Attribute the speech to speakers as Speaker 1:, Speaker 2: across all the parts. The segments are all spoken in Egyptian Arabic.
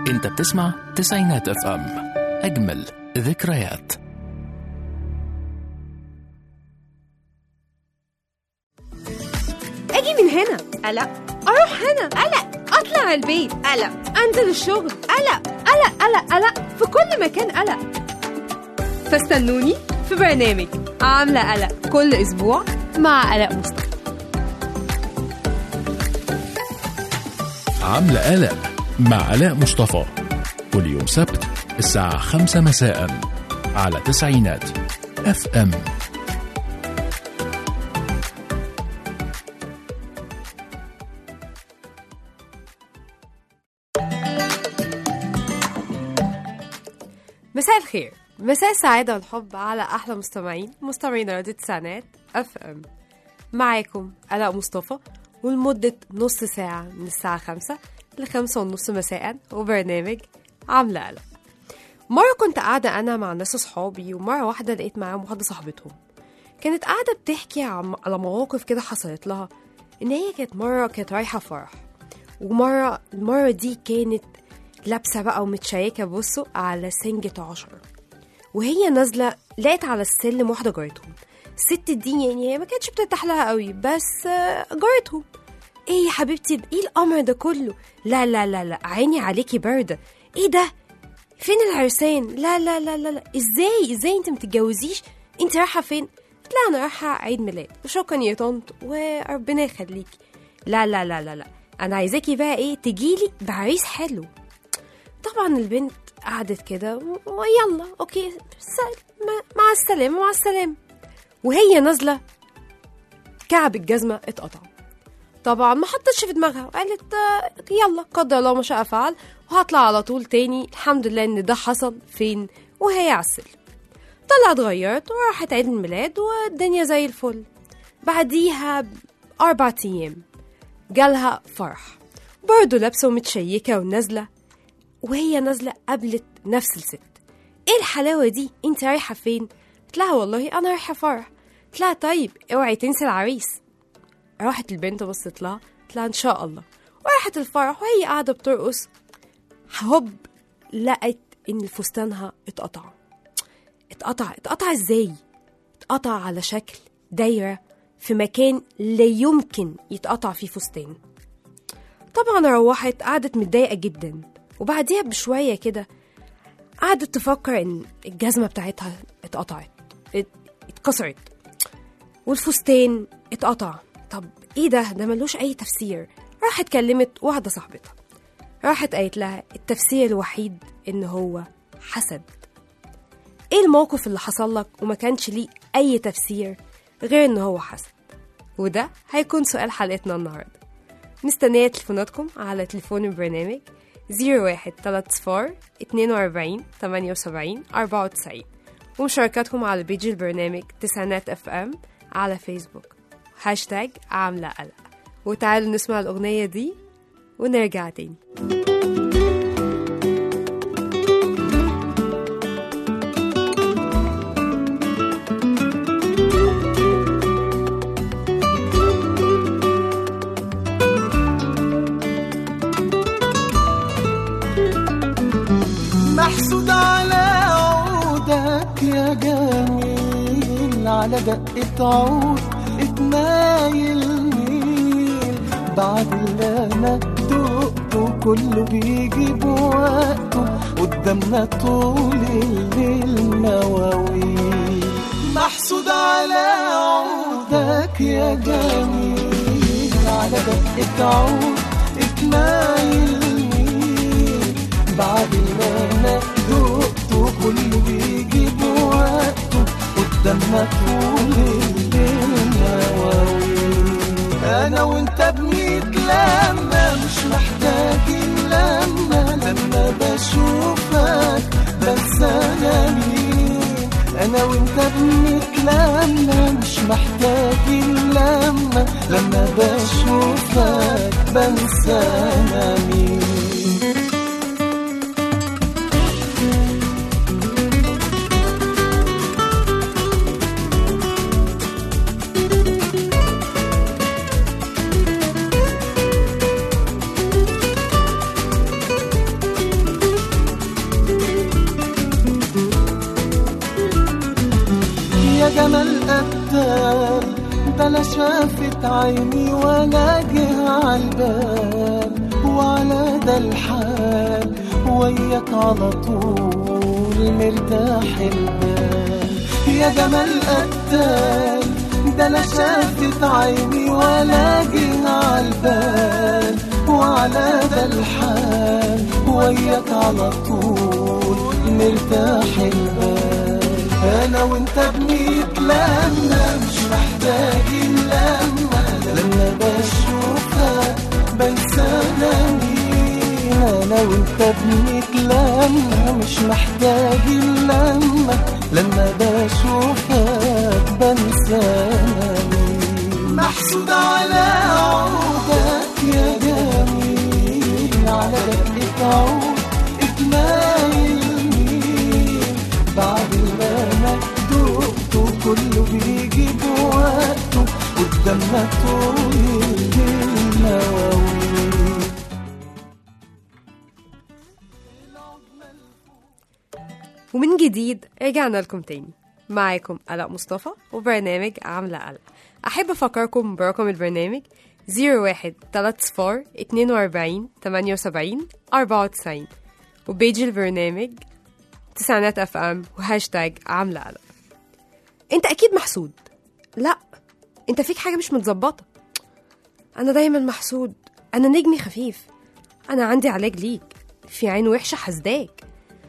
Speaker 1: انت بتسمع تسعينات اف ام اجمل ذكريات
Speaker 2: اجي من هنا قلق اروح هنا قلق اطلع البيت قلق انزل الشغل قلق قلق قلق قلق في كل مكان قلق فاستنوني في برنامج عاملة قلق كل اسبوع مع قلق مصطفى
Speaker 1: عاملة قلق مع علاء مصطفى كل يوم سبت الساعة خمسة مساء على تسعينات اف ام
Speaker 2: مساء الخير مساء السعادة والحب على أحلى مستمعين مستمعين راديو التسعينات اف ام معاكم آلاء مصطفى ولمدة نص ساعة من الساعة خمسة لخمسة ونص مساء وبرنامج عاملة قلق مرة كنت قاعدة أنا مع ناس أصحابي ومرة واحدة لقيت معاهم واحدة صاحبتهم كانت قاعدة بتحكي عم- على مواقف كده حصلت لها إن هي كانت مرة كانت رايحة فرح ومرة المرة دي كانت لابسة بقى ومتشيكة بصوا على سنجة عشرة وهي نازلة لقيت على السلم واحدة جارتهم الست دي يعني هي ما كانتش بترتاح لها قوي بس آه، جارتهم ايه يا حبيبتي ايه القمر ده كله لا لا لا لا عيني عليكي باردة ايه ده فين العرسان لا لا لا لا, لا. ازاي ازاي انت متتجوزيش انت رايحة فين لا انا رايحة عيد ميلاد وشكرا يا طنط وربنا يخليكي لا لا لا لا لا انا عايزاكي بقى ايه تجيلي بعريس حلو طبعا البنت قعدت كده و- ويلا اوكي س- ما- مع السلامه مع السلامه وهي نازله كعب الجزمه اتقطع طبعا ما حطتش في دماغها وقالت آه، يلا قدر الله ما شاء فعل وهطلع على طول تاني الحمد لله ان ده حصل فين وهي على السلم طلعت غيرت وراحت عيد الميلاد والدنيا زي الفل بعديها بأربع أيام جالها فرح برضه لابسة ومتشيكة ونازلة وهي نازلة قابلت نفس الست ايه الحلاوة دي انت رايحة فين قلت لها والله انا رايحة فرح قلت لها طيب اوعي تنسي العريس راحت البنت بصت لها قلت لها ان شاء الله وراحت الفرح وهي قاعدة بترقص هوب لقت ان فستانها اتقطع اتقطع اتقطع ازاي اتقطع على شكل دايرة في مكان لا يمكن يتقطع فيه فستان طبعا روحت قعدت متضايقة جدا وبعديها بشوية كده قعدت تفكر ان الجزمة بتاعتها اتقطعت ات- اتكسرت والفستان اتقطع طب ايه ده ده ملوش اي تفسير راحت كلمت واحدة صاحبتها راحت قالت لها التفسير الوحيد ان هو حسد ايه الموقف اللي حصل لك وما كانش ليه اي تفسير غير ان هو حسد وده هيكون سؤال حلقتنا النهارده مستنية تليفوناتكم على تليفون البرنامج 01 3 صفار 42 78 94 ومشاركاتكم على بيج البرنامج تسعينات اف ام على فيسبوك هاشتاج عاملة قلق وتعالوا نسمع الأغنية دي ونرجع تاني
Speaker 3: محسود على عودك يا جميل على دقة عود اتمايل ميل بعد اللي انا دقته كله بيجي بوقته قدامنا طول الليل مواويل محسود على عودك يا جميل على دقة عود اتمايل ميل بعد ما انا دقته كله بيجي بوقته قدامنا طول الليل مواويل انا وانت بنتلمى مش محتاجين لما لما بشوفك بس انا مين انا وانت بنتلمى مش محتاجين لما لما بشوفك بنسى انا مين جمال قتال بلا شافت عيني ولا جه عالبال وعلى ده الحال وياك على طول مرتاح البال يا جمال قتال ده لا شافت عيني ولا جه عالبال وعلى ده الحال وياك على طول مرتاح البال انا وانت بنتلمى مش محتاجين لما لما بشوفك بنسى أنا مين انا وانت بنتلمى مش محتاجين لما لما بشوفك بنسى أنا مين محسود على عودك يا جميل على دقة عود اجمال مين بعد ما مكتوبته كله بيجي بوقته قدامنا طول المواويل
Speaker 2: ومن جديد رجعنا لكم تاني معاكم آلاء مصطفى وبرنامج عاملة قلق أحب أفكركم برقم البرنامج 01 3 صفار 42 78 94 وبيج البرنامج تسعينات اف ام وهاشتاج عاملة قلق انت اكيد محسود لا انت فيك حاجة مش متظبطة انا دايما محسود انا نجمي خفيف انا عندي علاج ليك في عين وحشة حسداك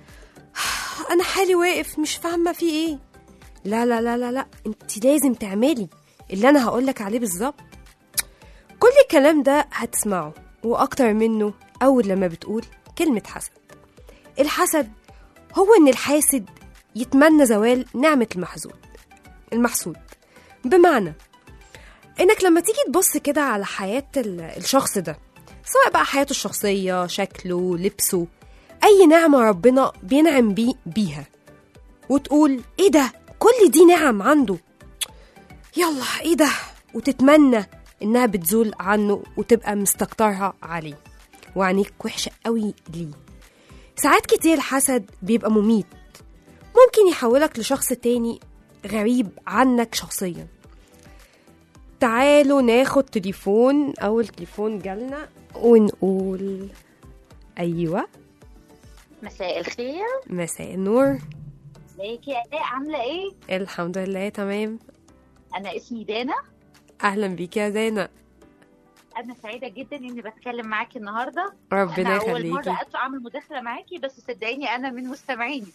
Speaker 2: انا حالي واقف مش فاهمه في ايه لا لا لا لا لا انت لازم تعملي اللي انا هقولك عليه بالظبط كل الكلام ده هتسمعه واكتر منه اول لما بتقول كلمه حسد الحسد هو ان الحاسد يتمنى زوال نعمه المحسود المحسود بمعنى انك لما تيجي تبص كده على حياه ال- الشخص ده سواء بقى حياته الشخصيه شكله لبسه اي نعمه ربنا بينعم بيه بيها وتقول ايه ده كل دي نعم عنده يلا ايه ده وتتمنى انها بتزول عنه وتبقى مستكترها عليه وعينيك وحشه قوي ليه ساعات كتير الحسد بيبقى مميت ممكن يحولك لشخص تاني غريب عنك شخصيا تعالوا ناخد تليفون اول تليفون جالنا ونقول ايوه
Speaker 4: مساء الخير
Speaker 2: مساء النور
Speaker 4: ازيك يا الاء عامله ايه
Speaker 2: الحمد لله تمام
Speaker 4: انا اسمي دانا
Speaker 2: اهلا بيك يا زينة
Speaker 4: انا سعيده جدا اني بتكلم معاكي النهارده
Speaker 2: ربنا
Speaker 4: انا اول
Speaker 2: يخليكي
Speaker 4: مره ادخل اعمل مداخله معاكي بس صدقيني انا من مستمعيني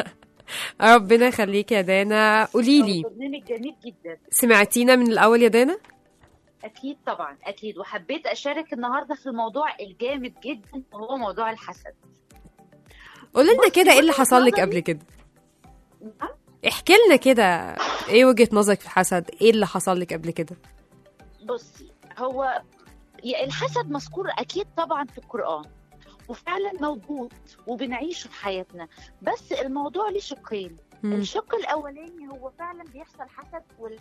Speaker 2: ربنا يخليك يا دانا قوليلي
Speaker 4: برنامج جميل جدا
Speaker 2: سمعتينا من الاول يا دانا
Speaker 4: اكيد طبعا اكيد وحبيت اشارك النهارده في الموضوع الجامد جدا وهو موضوع الحسد
Speaker 2: قولي لنا
Speaker 4: بصي،
Speaker 2: كده ايه اللي
Speaker 4: وجهة
Speaker 2: حصل لك
Speaker 4: نظري-
Speaker 2: قبل كده
Speaker 4: نعم؟
Speaker 2: احكي لنا كده ايه وجهة نظرك في الحسد ايه اللي حصل لك قبل كده
Speaker 4: بصي هو يا الحسد مذكور اكيد طبعا في القران وفعلا موجود وبنعيشه في حياتنا بس الموضوع ليه شقين
Speaker 2: مم.
Speaker 4: الشق الاولاني هو فعلا بيحصل حسد وال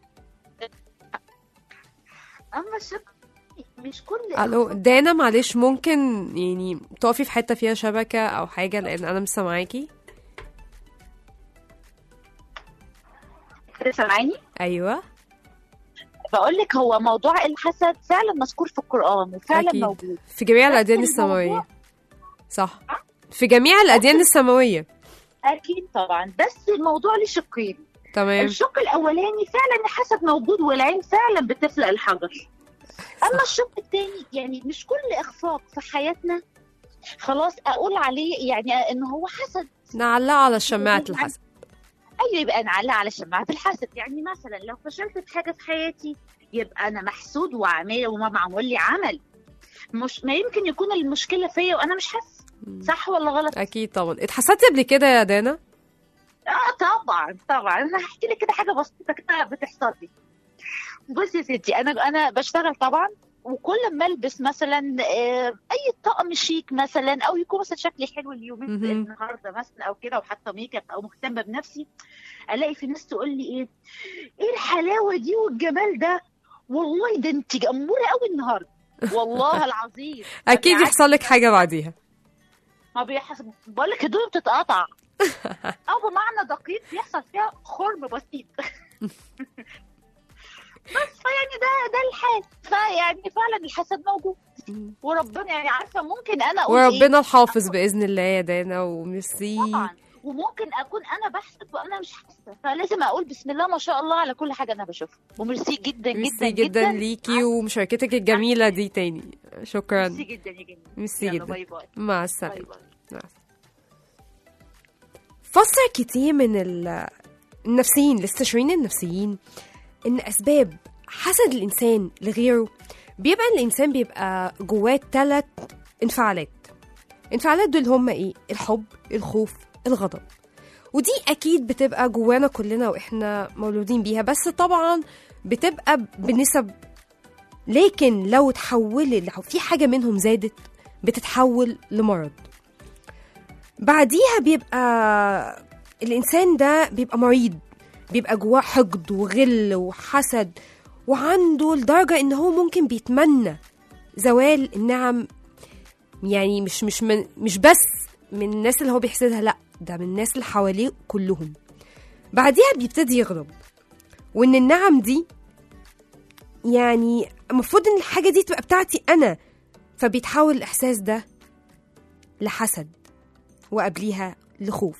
Speaker 4: اما الشق مش كل
Speaker 2: الو دانا معلش ممكن يعني تقفي في حتة فيها شبكة او حاجة لان انا مش سامعاكي
Speaker 4: سامعاني
Speaker 2: ايوه
Speaker 4: بقول لك هو موضوع الحسد فعلا مذكور في القران وفعلا
Speaker 2: أكيد.
Speaker 4: موجود
Speaker 2: في جميع
Speaker 4: بس
Speaker 2: الاديان
Speaker 4: الموضوع-
Speaker 2: السماوية صح في جميع الاديان السماوية
Speaker 4: اكيد طبعا بس الموضوع ليه شقين
Speaker 2: تمام
Speaker 4: الشق الاولاني فعلا الحسد موجود والعين فعلا بتفلق الحجر اما الشق الثاني يعني مش كل اخفاق في حياتنا خلاص اقول عليه يعني ان هو حسد
Speaker 2: نعلق على شماعة الحسد
Speaker 4: ايوه يبقى نعلق على شماعه الحسد يعني مثلا لو فشلت في حاجه في حياتي يبقى انا محسود وعمال وما معمول لي عمل مش ما يمكن يكون المشكله فيا وانا مش حاسه صح ولا غلط
Speaker 2: اكيد طبعا اتحسدتي قبل كده يا دانا
Speaker 4: اه طبعا طبعا انا هحكي لك كده حاجه بسيطه كده بتحصل لي بصي يا ستي انا انا بشتغل طبعا وكل ما البس مثلا آه، اي طقم شيك مثلا او يكون مثلا شكلي حلو اليومين
Speaker 2: مهم.
Speaker 4: النهارده مثلا او كده وحاطه ميك اب او مهتمه بنفسي الاقي في ناس تقول لي ايه ايه الحلاوه دي والجمال ده والله ده انت جموره قوي النهارده والله العظيم
Speaker 2: اكيد
Speaker 4: بالعكس.
Speaker 2: يحصل لك حاجة بعديها
Speaker 4: ما بيحصل بقول لك هدومي بتتقطع او بمعنى دقيق بيحصل فيها خرم بسيط بس فيعني ده ده الحال فيعني فعلا الحسد موجود
Speaker 2: مم.
Speaker 4: وربنا يعني عارفه ممكن انا اقول إيه؟
Speaker 2: وربنا الحافظ باذن الله يا دانا وميرسي
Speaker 4: طبعا وممكن اكون انا بحسد وانا مش حاسه فلازم اقول بسم الله ما شاء الله على كل حاجه انا بشوفها وميرسي جدا جدا
Speaker 2: ميرسي جدا ليكي ومشاركتك الجميله دي تاني شكرا
Speaker 4: ميرسي جدا يا جميل
Speaker 2: ميرسي
Speaker 4: يلا
Speaker 2: جدا
Speaker 4: باي باي
Speaker 2: مع
Speaker 4: باي
Speaker 2: السلامه
Speaker 4: باي
Speaker 2: مع السلامة. فسر كتير من ال- النفسيين الاستشاريين النفسيين ان اسباب حسد الانسان لغيره بيبقى الانسان بيبقى جواه ثلاث انفعالات انفعالات دول هم ايه الحب الخوف الغضب ودي اكيد بتبقى جوانا كلنا واحنا مولودين بيها بس طبعا بتبقى بنسب لكن لو تحولت لو في حاجه منهم زادت بتتحول لمرض بعديها بيبقى الإنسان ده بيبقى مريض بيبقى جواه حقد وغل وحسد وعنده لدرجة إن هو ممكن بيتمنى زوال النعم يعني مش مش من مش بس من الناس اللي هو بيحسدها لا ده من الناس اللي حواليه كلهم بعديها بيبتدي يغضب وإن النعم دي يعني المفروض إن الحاجة دي تبقى بتاعتي أنا فبيتحول الإحساس ده لحسد وقبليها لخوف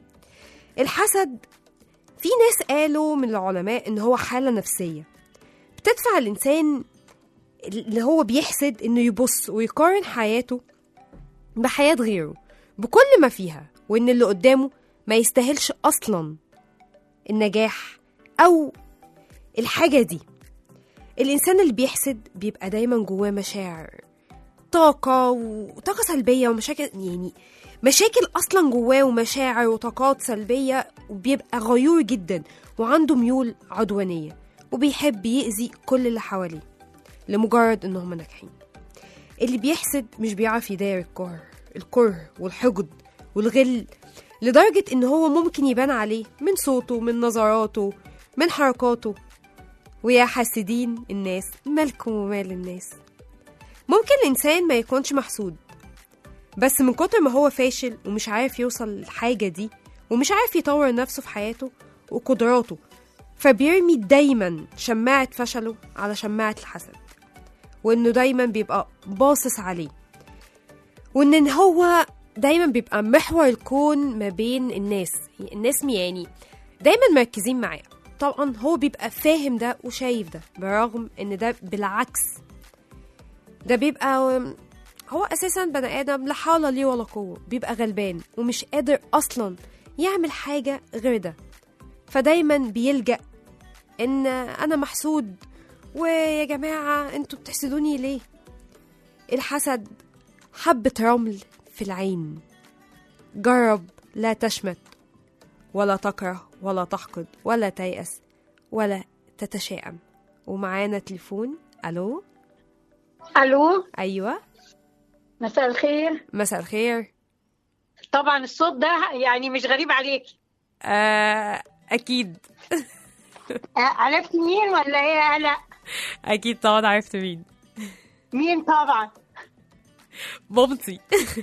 Speaker 2: الحسد في ناس قالوا من العلماء ان هو حالة نفسية بتدفع الانسان اللي هو بيحسد انه يبص ويقارن حياته بحياة غيره بكل ما فيها وان اللي قدامه ما يستاهلش اصلا النجاح او الحاجة دي الانسان اللي بيحسد بيبقى دايما جواه مشاعر طاقة وطاقة سلبية ومشاكل يعني مشاكل أصلا جواه ومشاعر وطاقات سلبية وبيبقى غيور جدا وعنده ميول عدوانية وبيحب يأذي كل اللي حواليه لمجرد إنهم ناجحين اللي بيحسد مش بيعرف يداير الكره الكره والحقد والغل لدرجة إن هو ممكن يبان عليه من صوته من نظراته من حركاته ويا حاسدين الناس مالكم ومال الناس ممكن الإنسان ما يكونش محسود بس من كتر ما هو فاشل ومش عارف يوصل للحاجة دي ومش عارف يطور نفسه في حياته وقدراته فبيرمي دايما شماعة فشله على شماعة الحسد وإنه دايما بيبقى باصص عليه وإن هو دايما بيبقى محور الكون ما بين الناس الناس يعني دايما مركزين معاه طبعا هو بيبقى فاهم ده وشايف ده برغم ان ده بالعكس ده بيبقى هو اساسا بني ادم لا حول ليه ولا قوه بيبقى غلبان ومش قادر اصلا يعمل حاجه غير ده فدايما بيلجا ان انا محسود ويا جماعه انتوا بتحسدوني ليه الحسد حبه رمل في العين جرب لا تشمت ولا تكره ولا تحقد ولا تيأس ولا تتشائم ومعانا تليفون الو
Speaker 5: الو
Speaker 2: ايوه
Speaker 5: مساء الخير
Speaker 2: مساء الخير
Speaker 5: طبعا الصوت ده يعني مش غريب عليك
Speaker 2: آه اكيد
Speaker 5: آه، عرفت مين ولا ايه لا
Speaker 2: اكيد طبعا عرفت مين
Speaker 5: مين طبعا
Speaker 2: مامتي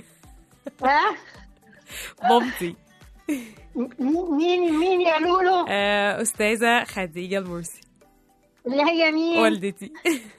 Speaker 5: ها
Speaker 2: مامتي
Speaker 5: م- مين مين يا لولو
Speaker 2: آه استاذه خديجه المرسي
Speaker 5: اللي هي مين
Speaker 2: والدتي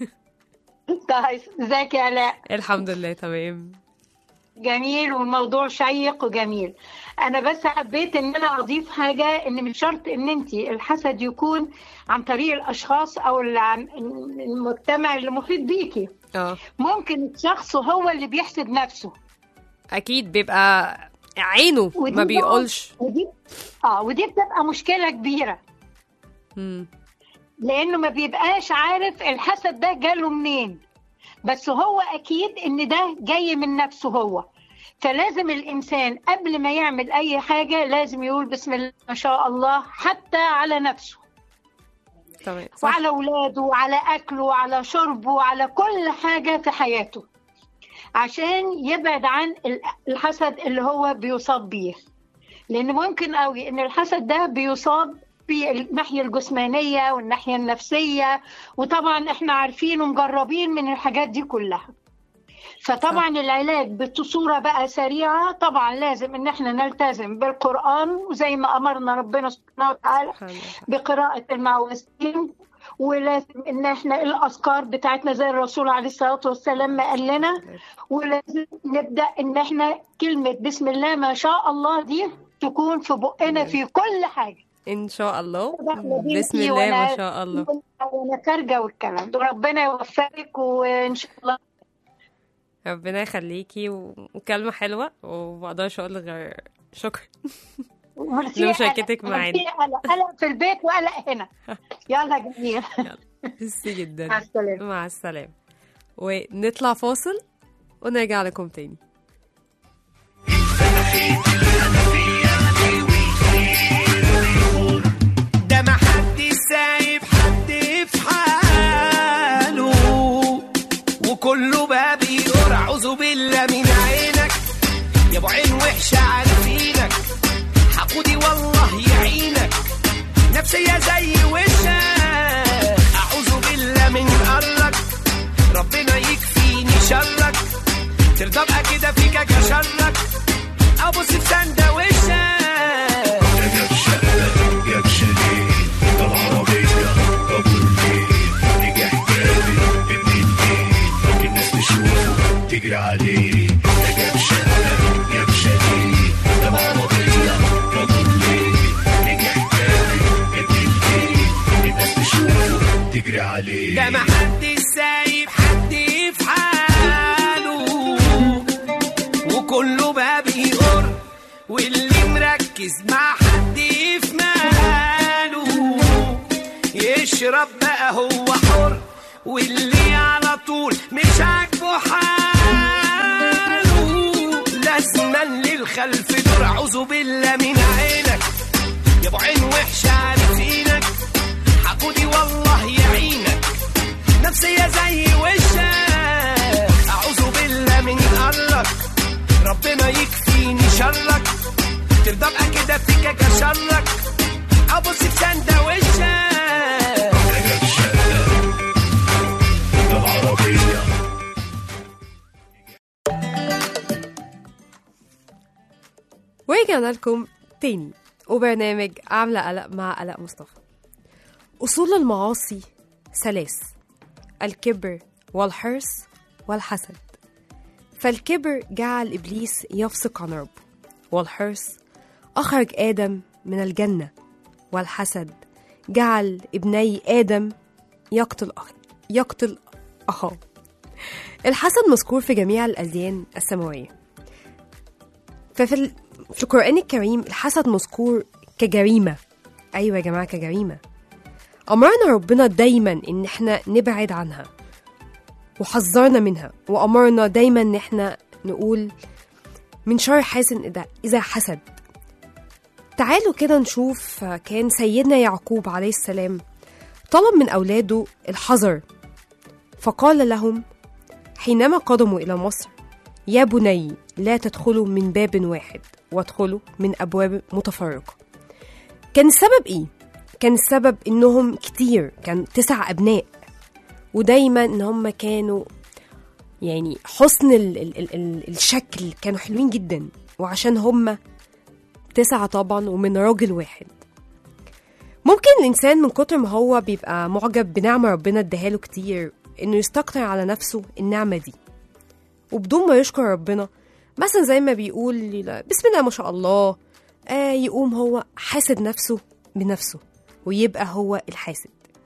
Speaker 5: طيب ازيك يا علاء
Speaker 2: الحمد لله تمام
Speaker 5: جميل والموضوع شيق وجميل انا بس حبيت ان انا اضيف حاجه ان مش شرط ان انت الحسد يكون عن طريق الاشخاص او اللي عن المجتمع اللي محيط بيكي
Speaker 2: اه
Speaker 5: ممكن الشخص هو اللي بيحسد نفسه
Speaker 2: اكيد بيبقى عينه
Speaker 5: ودي
Speaker 2: ما
Speaker 5: بقى-
Speaker 2: بيقولش
Speaker 5: ودي اه ودي بتبقى مشكله كبيره
Speaker 2: مم.
Speaker 5: لانه ما بيبقاش عارف الحسد ده جاله منين بس هو اكيد ان ده جاي من نفسه هو فلازم الانسان قبل ما يعمل اي حاجه لازم يقول بسم الله ما شاء الله حتى على نفسه
Speaker 2: تمام صح
Speaker 5: وعلى اولاده وعلى اكله وعلى شربه وعلى كل حاجه في حياته عشان يبعد عن ال- الحسد اللي هو بيصاب بيه لان ممكن قوي ان الحسد ده بيصاب في الناحيه الجسمانيه والناحيه النفسيه وطبعا احنا عارفين ومجربين من الحاجات دي كلها فطبعا العلاج بصورة بقى سريعة طبعا لازم ان احنا نلتزم بالقرآن وزي ما امرنا ربنا سبحانه وتعالى
Speaker 2: سبحان الله.
Speaker 5: بقراءة المعوذين ولازم ان احنا الاذكار بتاعتنا زي الرسول عليه الصلاه والسلام ما قال لنا ولازم نبدا ان احنا كلمه بسم الله ما شاء الله دي تكون في بقنا في كل حاجه
Speaker 2: ان شاء الله
Speaker 5: داخلة بيتي
Speaker 2: بسم الله ما
Speaker 5: وأنا-
Speaker 2: شاء الله
Speaker 5: وانا خارجه والكلام ده ربنا يوفقك وان شاء الله
Speaker 2: ربنا يخليكي و- وكلمة حلوة وما اقدرش اقول غير شكرا
Speaker 5: وميرسي
Speaker 2: لمشاركتك
Speaker 5: قلق.
Speaker 2: معانا.
Speaker 5: ميرسي قلق قلق في البيت وقلق هنا يلا جميل
Speaker 2: ميرسي جدا
Speaker 5: مع السلامه
Speaker 2: مع السلامة ونطلع فاصل ونرجع لكم تاني
Speaker 6: ده ما حد سايب حد في حاله وكله بقى بيقول اعوذ بالله من عينك يا ابو عين وحشه عارفينك حقودي والله يعينك نفسية زي وشك اعوذ بالله من قرك ربنا يكفيني شرك ترضى ابقى كده فيك كشرك ابص في سندة وشك
Speaker 7: جاب شقة جاب شاليه طب عربية طب والبيت نجح جامد ابن البيت الناس تشوفه تجري عليه ده جاب شقة جاب شاليه طب عربية طب والبيت نجح جامد ابن البيت الناس تشوفه تجري عليه
Speaker 6: ده ما حد سايب حد في حاله وكله بقى بيقر واللي مركز مع حد في ماله يشرب بقى هو حر واللي على طول مش عاجبه حاله لازما للخلف دور اعوذ بالله من عينك يا ابو عين وحشه عارفينك حقودي والله يعينك نفسية زي وشك أعوذ بالله من قرك ربنا يكفيني شرك ترضى ابقى كده فيك كشرك أبص في سندة وشك
Speaker 7: ده جاب شقة طب عربية
Speaker 2: ورجعنا لكم تاني وبرنامج عاملة قلق مع قلق مصطفى أصول المعاصي ثلاث الكبر والحرص والحسد فالكبر جعل إبليس يفسق عن ربه والحرص أخرج آدم من الجنة والحسد جعل ابني آدم يقتل أخ... يقتل أخاه الحسد مذكور في جميع الأديان السماوية ففي ال... في القرآن الكريم الحسد مذكور كجريمة أيوة يا جماعة كجريمة أمرنا ربنا دايما إن احنا نبعد عنها وحذرنا منها وأمرنا دايما إن احنا نقول من شر حاسد إذا إذا حسد تعالوا كده نشوف كان سيدنا يعقوب عليه السلام طلب من أولاده الحذر فقال لهم حينما قدموا إلى مصر يا بني لا تدخلوا من باب واحد وادخلوا من أبواب متفرقة كان السبب إيه؟ كان السبب إنهم كتير كان تسع أبناء ودايما إن هم كانوا يعني حسن ال ال ال ال الشكل كانوا حلوين جدا وعشان هم تسعة طبعا ومن راجل واحد ممكن الإنسان من كتر ما هو بيبقى معجب بنعمة ربنا اداها كتير إنه يستكتر على نفسه النعمة دي وبدون ما يشكر ربنا مثلا زي ما بيقول بسم الله ما شاء الله آه يقوم هو حاسد نفسه بنفسه ويبقى هو الحاسد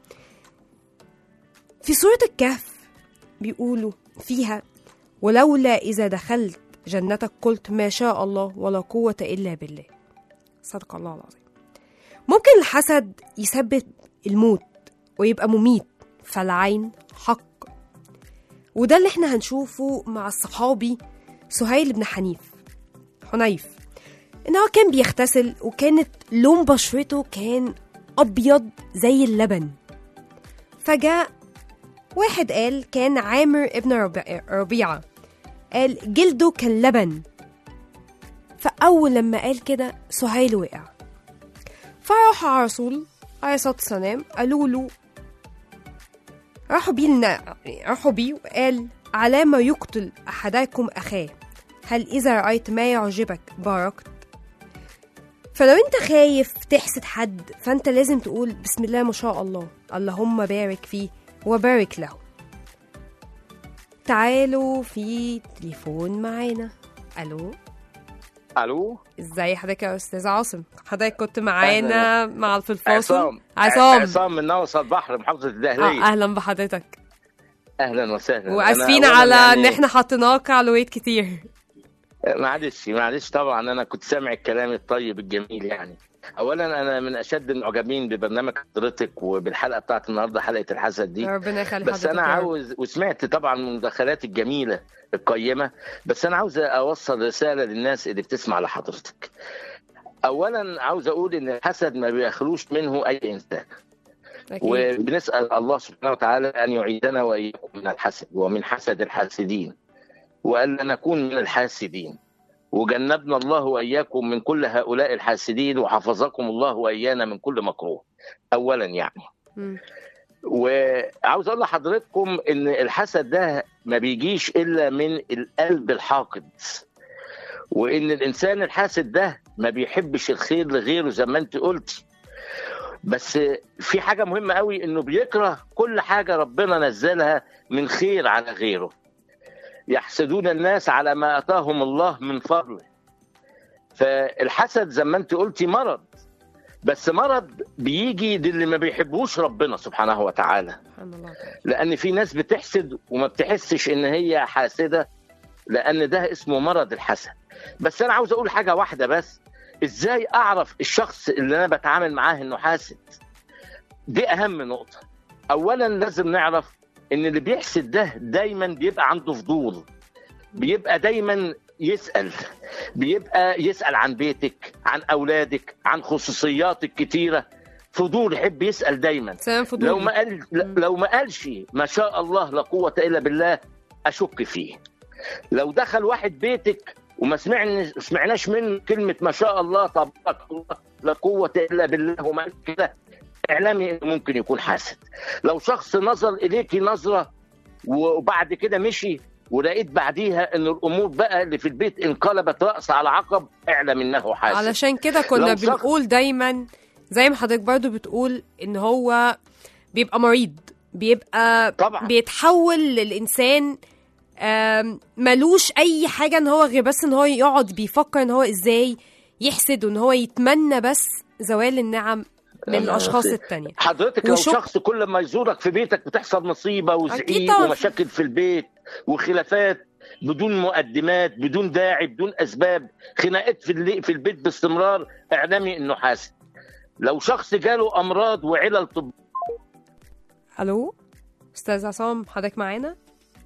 Speaker 2: في سورة الكهف بيقولوا فيها ولولا إذا دخلت جنتك قلت ما شاء الله ولا قوة إلا بالله صدق الله العظيم ممكن الحسد يسبب الموت ويبقى مميت فالعين حق وده اللي احنا هنشوفه مع الصحابي سهيل بن حنيف حنيف ان هو كان بيغتسل وكانت لون بشرته كان ابيض زي اللبن فجاء واحد قال كان عامر ابن ربيع- ربيعه قال جلده كان لبن فاول لما قال كده سهيل وقع فراح على رسول عليه الصلاه والسلام قالوا له راحوا بيه لنا- راحوا بيه وقال على ما يقتل أحدكم أخاه هل إذا رأيت ما يعجبك باركت فلو انت خايف تحسد حد فانت لازم تقول بسم الله ما شاء الله اللهم بارك فيه وبارك له تعالوا في تليفون معانا الو
Speaker 8: الو
Speaker 2: ازاي حضرتك يا استاذ عاصم حضرتك كنت معانا مع في الفاصل
Speaker 8: عصام
Speaker 2: عصام
Speaker 8: عصام من نوصل البحر محافظه
Speaker 2: آه
Speaker 8: الدهليه
Speaker 2: اهلا بحضرتك
Speaker 8: اهلا وسهلا
Speaker 2: واسفين
Speaker 8: أنا
Speaker 2: على
Speaker 8: أولاً
Speaker 2: ان احنا حطيناك على ويت كتير
Speaker 8: معلش معلش طبعا انا كنت سامع الكلام الطيب الجميل يعني اولا انا من اشد المعجبين ببرنامج حضرتك وبالحلقه بتاعت النهارده حلقه الحسد دي
Speaker 2: ربنا يخلي
Speaker 8: بس انا
Speaker 2: حضرتك يا رب.
Speaker 8: عاوز وسمعت طبعا المداخلات الجميله القيمه بس انا عاوز اوصل رساله للناس اللي بتسمع لحضرتك اولا عاوز اقول ان الحسد ما بيخلوش منه اي انسان
Speaker 2: أكيد.
Speaker 8: وبنسال الله سبحانه وتعالى ان يعيدنا واياكم من الحسد ومن حسد الحاسدين والا نكون من الحاسدين وجنبنا الله واياكم من كل هؤلاء الحاسدين وحفظكم الله وايانا من كل مكروه اولا يعني
Speaker 2: مم.
Speaker 8: وعاوز اقول لحضرتكم ان الحسد ده ما بيجيش الا من القلب الحاقد وان الانسان الحاسد ده ما بيحبش الخير لغيره زي ما انت قلتي بس في حاجه مهمه قوي انه بيكره كل حاجه ربنا نزلها من خير على غيره يحسدون الناس على ما اتاهم الله من فضله فالحسد زي ما انت قلتي مرض بس مرض بيجي للي ما بيحبوش ربنا سبحانه وتعالى
Speaker 2: سبحان الله تعالى.
Speaker 8: لان في ناس بتحسد وما بتحسش ان هي حاسده لان ده اسمه مرض الحسد بس انا عاوز اقول حاجه واحده بس ازاي اعرف الشخص اللي انا بتعامل معاه انه حاسد دي اهم نقطه اولا لازم نعرف ان اللي بيحسد ده دايما بيبقى عنده فضول بيبقى دايما يسال بيبقى يسال عن بيتك عن اولادك عن خصوصياتك كتيره فضول يحب يسال دايما
Speaker 2: سلام فضول
Speaker 8: لو ما قال لو ما قالش ما شاء الله لا قوه الا بالله اشك فيه لو دخل واحد بيتك وما سمعنا سمعناش منه كلمه ما شاء الله تبارك الله لا قوه الا بالله وما قال كده اعلامي إنه ممكن يكون حاسد لو شخص نظر اليكي نظره وبعد كده مشي ولقيت بعديها ان الامور بقى اللي في البيت انقلبت راس على عقب اعلم انه حاسد
Speaker 2: علشان كده كنا
Speaker 8: لو شخص-
Speaker 2: بنقول دايما زي ما حضرتك برضو بتقول ان هو بيبقى مريض بيبقى
Speaker 8: طبعا
Speaker 2: بيتحول للانسان آم، ملوش اي حاجه ان هو غير بس ان هو يقعد بيفكر ان هو ازاي يحسد وان هو يتمنى بس زوال النعم من
Speaker 8: الله
Speaker 2: الاشخاص
Speaker 8: يسعدك.
Speaker 2: التانية
Speaker 8: حضرتك لو
Speaker 2: وشك-
Speaker 8: شخص كل ما يزورك في بيتك بتحصل مصيبه
Speaker 2: أكيد
Speaker 8: وزعيق
Speaker 2: طبعاً.
Speaker 8: ومشاكل في البيت وخلافات بدون مقدمات بدون داعي بدون اسباب خناقات في اللي في البيت باستمرار اعلمي انه حاسد لو شخص جاله امراض وعلل طب
Speaker 2: الو استاذ عصام حضرتك معانا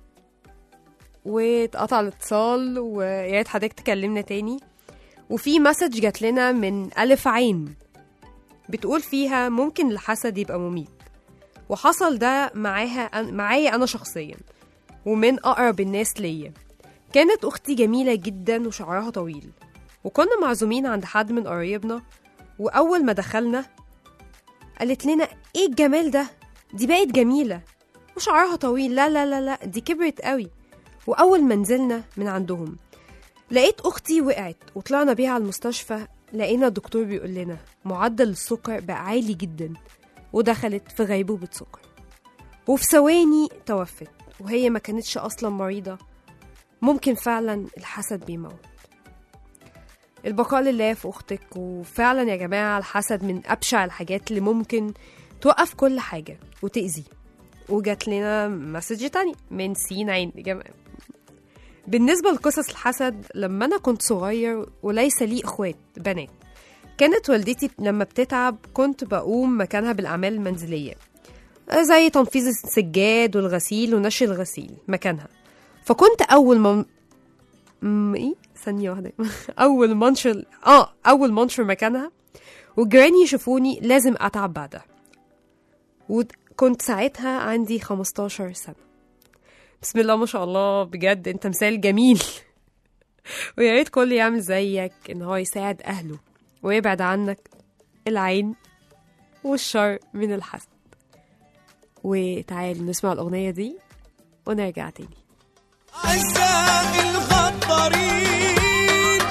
Speaker 2: واتقطع الاتصال ويا ريت حضرتك تكلمنا تاني وفي مسج جات لنا من ألف عين بتقول فيها ممكن الحسد يبقى مميت وحصل ده معاها معايا أنا شخصيا ومن أقرب الناس ليا كانت أختي جميلة جدا وشعرها طويل وكنا معزومين عند حد من قرايبنا وأول ما دخلنا قالت لنا إيه الجمال ده دي بقت جميلة وشعرها طويل لا لا لا لا دي كبرت قوي وأول ما نزلنا من عندهم لقيت أختي وقعت وطلعنا بيها على المستشفى لقينا الدكتور بيقول لنا معدل السكر بقى عالي جدا ودخلت في غيبوبة سكر وفي ثواني توفت وهي ما كانتش أصلا مريضة ممكن فعلا الحسد بيموت البقاء لله في أختك وفعلا يا جماعة الحسد من أبشع الحاجات اللي ممكن توقف كل حاجة وتأذي وجات لنا مسج تاني من سين عين يا جماعة بالنسبة لقصص الحسد لما أنا كنت صغير وليس لي إخوات بنات كانت والدتي لما بتتعب كنت بقوم مكانها بالأعمال المنزلية زي تنفيذ السجاد والغسيل ونشر الغسيل مكانها فكنت أول ما م... إيه ثانية واحدة أول ما انشر آه أول ما انشر مكانها والجيران يشوفوني لازم أتعب بعدها وكنت ساعتها عندي 15 سنة بسم الله ما شاء الله بجد انت مثال جميل ويا ريت كل يعمل زيك ان هو يساعد اهله ويبعد عنك العين والشر من الحسد وتعالوا نسمع الأغنية دي ونرجع تاني
Speaker 6: أعزائي الغدارين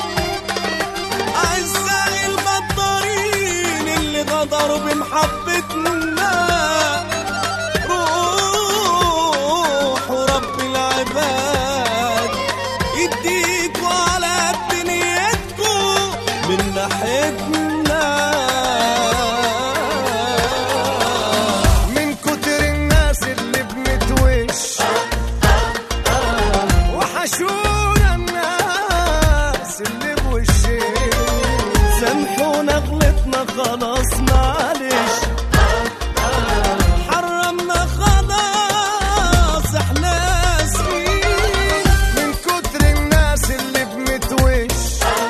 Speaker 6: أعزائي الغدارين اللي غدروا بمحبتنا روحوا رب العباد يديكوا على دنيتكوا من ناحيتنا من كتر الناس اللي بنتوش وحشونا الناس اللي بوشين سامحونا غلطنا خلاص معلش حرمنا خلاص احنا اسفين من كتر الناس اللي بنتوش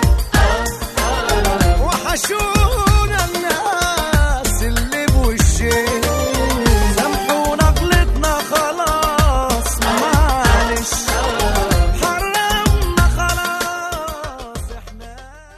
Speaker 6: وحشونا الناس اللي بوشين سامحونا غلطنا خلاص معلش حرمنا خلاص احنا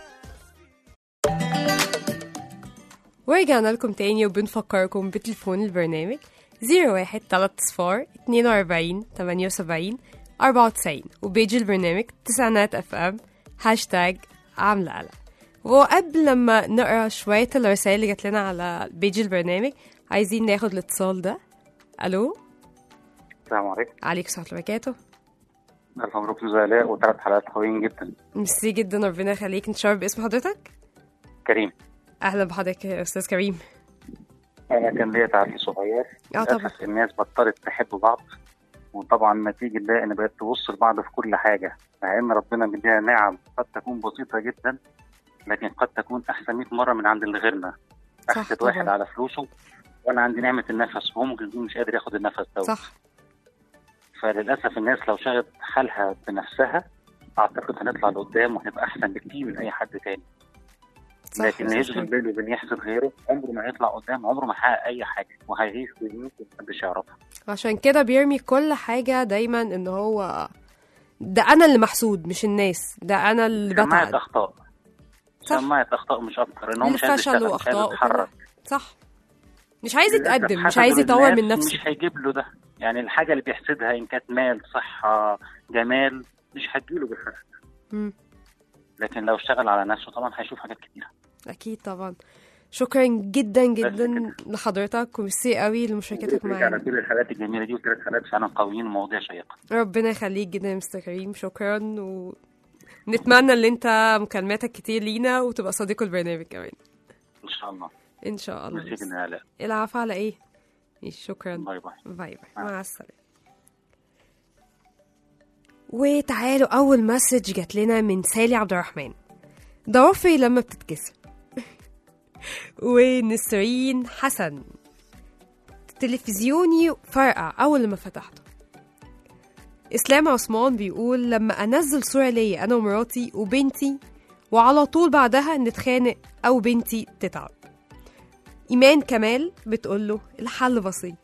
Speaker 2: ورجعنا لكم تاني وبنفكركم بتليفون البرنامج 01 3 صفار 42 78 94 وبيج البرنامج تسعينات اف ام هاشتاج عاملة قلق وقبل لما نقرا شوية الرسائل اللي جات لنا على بيج البرنامج عايزين ناخد الاتصال ده الو
Speaker 9: السلام عليكم
Speaker 2: عليك السلام ورحمة الله وبركاته
Speaker 9: ألف مبروك زلاء وثلاث حلقات قويين جدا
Speaker 2: ميرسي جدا ربنا يخليك نتشرف باسم حضرتك
Speaker 9: كريم
Speaker 2: اهلا بحضرتك يا استاذ كريم
Speaker 9: أنا كان ليا تعليق صغير
Speaker 2: اه طبعا
Speaker 9: للأسف الناس بطلت تحب بعض وطبعا نتيجة ده إن بقت تبص لبعض في كل حاجة مع إن ربنا مديها نعم قد تكون بسيطة جدا لكن قد تكون أحسن 100 مرة من عند اللي غيرنا
Speaker 2: صح
Speaker 9: أحسد
Speaker 2: طبعا.
Speaker 9: واحد على فلوسه وأنا عندي نعمة النفس وهو ممكن يكون مش قادر ياخد النفس ده
Speaker 2: صح
Speaker 9: فللأسف الناس لو شغلت حالها بنفسها أعتقد هنطلع لقدام وهنبقى أحسن بكتير من أي حد تاني
Speaker 2: صح
Speaker 9: لكن
Speaker 2: يا
Speaker 9: اللي
Speaker 2: أستاذ
Speaker 9: يشغل
Speaker 2: كريم.
Speaker 9: باله بان يحسد غيره عمره ما هيطلع قدام عمره ما هيحقق اي حاجه وهيعيش بيوت محدش يعرفها
Speaker 2: عشان كده بيرمي كل حاجة دايما ان هو ده انا اللي محسود مش الناس ده انا اللي
Speaker 9: سماعة
Speaker 2: بتعب
Speaker 9: اخطاء
Speaker 2: صح.
Speaker 9: سماعة اخطاء مش اكتر ان هو مش عايز
Speaker 2: الفشل
Speaker 9: يشتغل مش عايز
Speaker 2: واخطاء
Speaker 9: يتحرك
Speaker 2: وكل- صح مش عايز
Speaker 9: للأسف
Speaker 2: يتقدم مش
Speaker 9: حسد
Speaker 2: عايز يطور
Speaker 9: الناس
Speaker 2: من نفسه
Speaker 9: مش هيجيب له ده يعني الحاجه اللي بيحسدها ان كانت مال صحه جمال مش هتجيله بالحسد
Speaker 2: مم.
Speaker 9: لكن لو اشتغل على نفسه طبعا هيشوف حاجات كتيره
Speaker 2: اكيد طبعا شكرا جدا جدا
Speaker 9: كده.
Speaker 2: لحضرتك وميرسي قوي لمشاركتك
Speaker 9: على
Speaker 2: معانا
Speaker 9: كل الحالات الجميله دي وثلاث حالات فعلا قويين ومواضيع شيقه
Speaker 2: ربنا يخليك جدا يا مستر كريم شكرا ونتمنى ان انت مكالماتك كتير لينا وتبقى صديق البرنامج كمان
Speaker 9: ان شاء الله
Speaker 2: ان شاء الله
Speaker 9: ميرسي جدا يا علاء
Speaker 2: العفو على ايه ماشي، شكرا
Speaker 9: باي باي
Speaker 2: باي باي مع السلامة وتعالوا أول مسج جات لنا من سالي عبد الرحمن ضوافري لما بتتكسر ونسرين حسن تلفزيوني فرقع أول ما فتحته إسلام عثمان بيقول لما أنزل صورة ليا أنا ومراتي وبنتي وعلى طول بعدها نتخانق أو بنتي تتعب إيمان كمال بتقول له الحل بسيط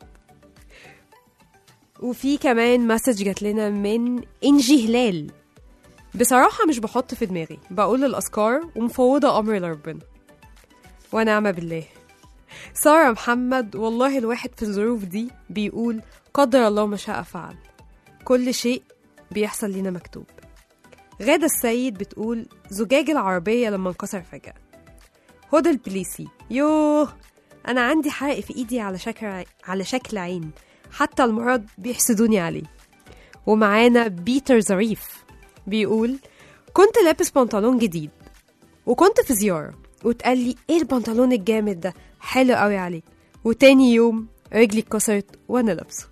Speaker 2: وفي كمان مسج جات لنا من إنجي هلال بصراحة مش بحط في دماغي بقول الأذكار ومفوضة أمري لربنا ونعم بالله سارة محمد والله الواحد في الظروف دي بيقول قدر الله ما شاء فعل كل شيء بيحصل لينا مكتوب غادة السيد بتقول زجاج العربية لما انكسر فجأة هدى البليسي يوه أنا عندي حرق في إيدي على شكل على شكل عين حتى المرض بيحسدوني عليه ومعانا بيتر ظريف بيقول كنت لابس بنطلون جديد وكنت في زيارة واتقال لي ايه البنطلون الجامد ده حلو قوي عليك وتاني يوم رجلي اتكسرت وانا لابسه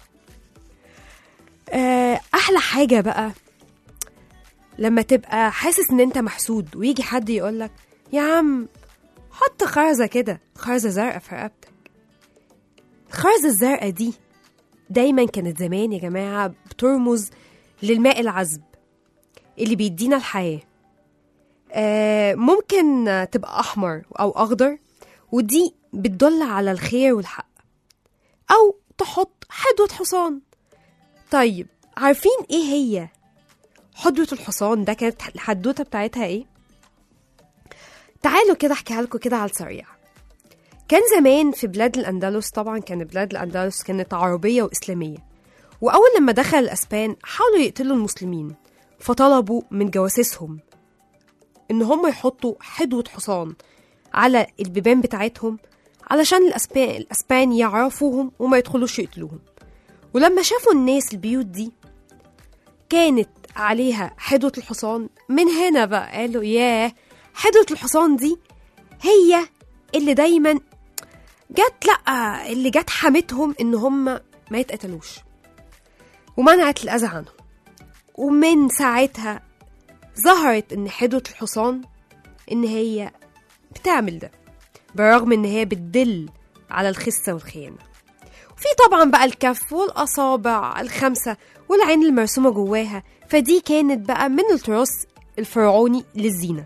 Speaker 2: آه، احلى حاجة بقى لما تبقى حاسس ان انت محسود ويجي حد يقولك يا عم حط خرزة كده خرزة زرقاء في رقبتك الخرزة الزرقاء دي دايما كانت زمان يا جماعة بترمز للماء العذب اللي بيدينا الحياة آه ممكن تبقى أحمر أو أخضر ودي بتدل على الخير والحق أو تحط حدوة حصان طيب عارفين إيه هي حدوة الحصان ده كانت الحدوتة بتاعتها إيه؟ تعالوا كده أحكيها لكم كده على السريع كان زمان في بلاد الأندلس طبعا كان بلاد الأندلس كانت عربية وإسلامية وأول لما دخل الأسبان حاولوا يقتلوا المسلمين فطلبوا من جواسيسهم إن هم يحطوا حدوة حصان على البيبان بتاعتهم علشان الأسبان, الأسبان يعرفوهم وما يدخلوش يقتلوهم ولما شافوا الناس البيوت دي كانت عليها حدوة الحصان من هنا بقى قالوا ياه حدوة الحصان دي هي اللي دايما جت لأ اللي جت حمتهم إن هم ما يتقتلوش ومنعت الأذى عنهم ومن ساعتها ظهرت إن حدوة الحصان إن هي بتعمل ده بالرغم إن هي بتدل على الخسة والخيانة وفي طبعا بقى الكف والأصابع الخمسة والعين المرسومة جواها فدي كانت بقى من التراث الفرعوني للزينة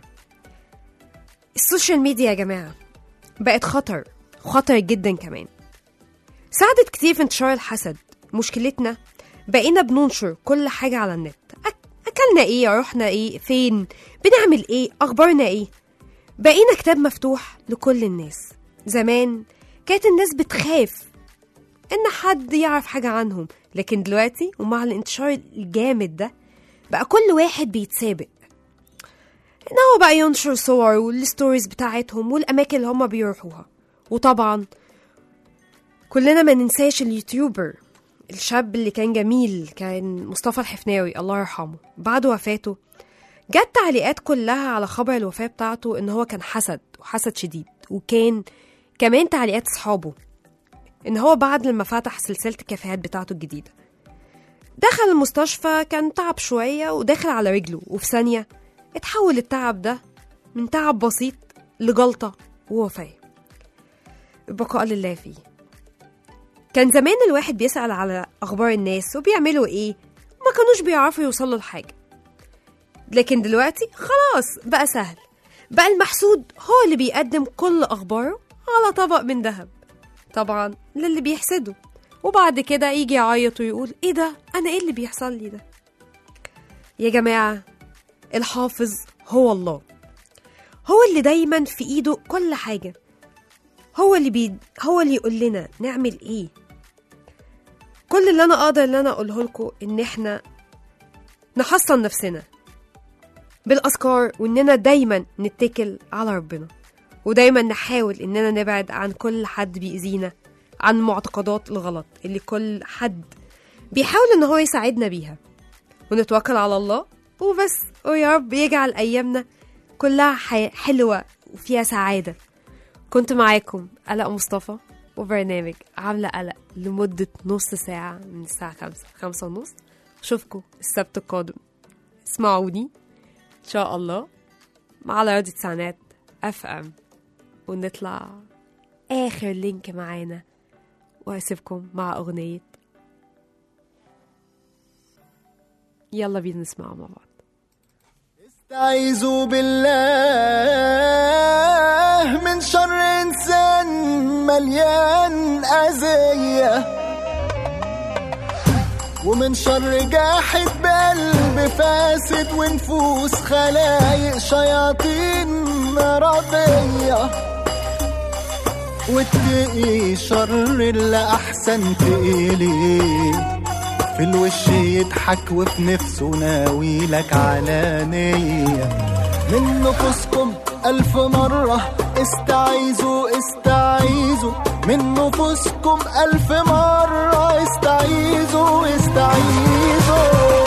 Speaker 2: السوشيال ميديا يا جماعة بقت خطر خطر جدا كمان ساعدت كتير في انتشار الحسد مشكلتنا بقينا بننشر كل حاجة على النت أك- أكلنا إيه رحنا إيه فين بنعمل إيه أخبارنا إيه بقينا كتاب مفتوح لكل الناس زمان كانت الناس بتخاف إن حد يعرف حاجة عنهم لكن دلوقتي ومع الانتشار الجامد ده بقى كل واحد بيتسابق إن هو بقى ينشر صور والستوريز بتاعتهم والأماكن اللي هما بيروحوها وطبعا كلنا ما ننساش اليوتيوبر الشاب اللي كان جميل كان مصطفى الحفناوي الله يرحمه بعد وفاته جت تعليقات كلها على خبر الوفاة بتاعته إن هو كان حسد وحسد شديد وكان كمان تعليقات أصحابه إن هو بعد لما فتح سلسلة الكافيهات بتاعته الجديدة دخل المستشفى كان تعب شوية وداخل على رجله وفي ثانية اتحول التعب ده من تعب بسيط لجلطة ووفاة البقاء لله فيه كان زمان الواحد بيسأل على أخبار الناس وبيعملوا إيه ما كانوش بيعرفوا يوصلوا لحاجة لكن دلوقتي خلاص بقى سهل بقى المحسود هو اللي بيقدم كل أخباره على طبق من ذهب طبعا للي بيحسده وبعد كده يجي يعيط ويقول ايه ده انا ايه اللي بيحصل لي ده يا جماعة الحافظ هو الله هو اللي دايما في ايده كل حاجة هو اللي بي... هو اللي يقول لنا نعمل ايه كل اللي انا اقدر ان انا اقوله لكم ان احنا نحصن نفسنا بالاذكار واننا دايما نتكل على ربنا ودايما نحاول اننا نبعد عن كل حد بيأذينا عن المعتقدات الغلط اللي كل حد بيحاول ان هو يساعدنا بيها ونتوكل على الله وبس ويا رب يجعل ايامنا كلها حي- حلوه وفيها سعاده كنت معاكم قلق مصطفى وبرنامج عامله قلق لمده نص ساعه من الساعه خمسة خمسة ونص اشوفكم السبت القادم اسمعوني ان شاء الله على راديو تسعينات اف ام ونطلع اخر لينك معانا واسيبكم مع اغنيه يلا بينا نسمعها مع بعض
Speaker 3: استعيذوا بالله من شر انسان مليان اذيه ومن شر جاحد بقلب فاسد ونفوس خلايق شياطين مرضيه واتقي شر اللي احسن تقيليه في الوش يضحك وفي نفسه ناوي لك علانية من نفوسكم ألف مرة استعيذوا استعيذوا من نفوسكم ألف مرة استعيذوا استعيذوا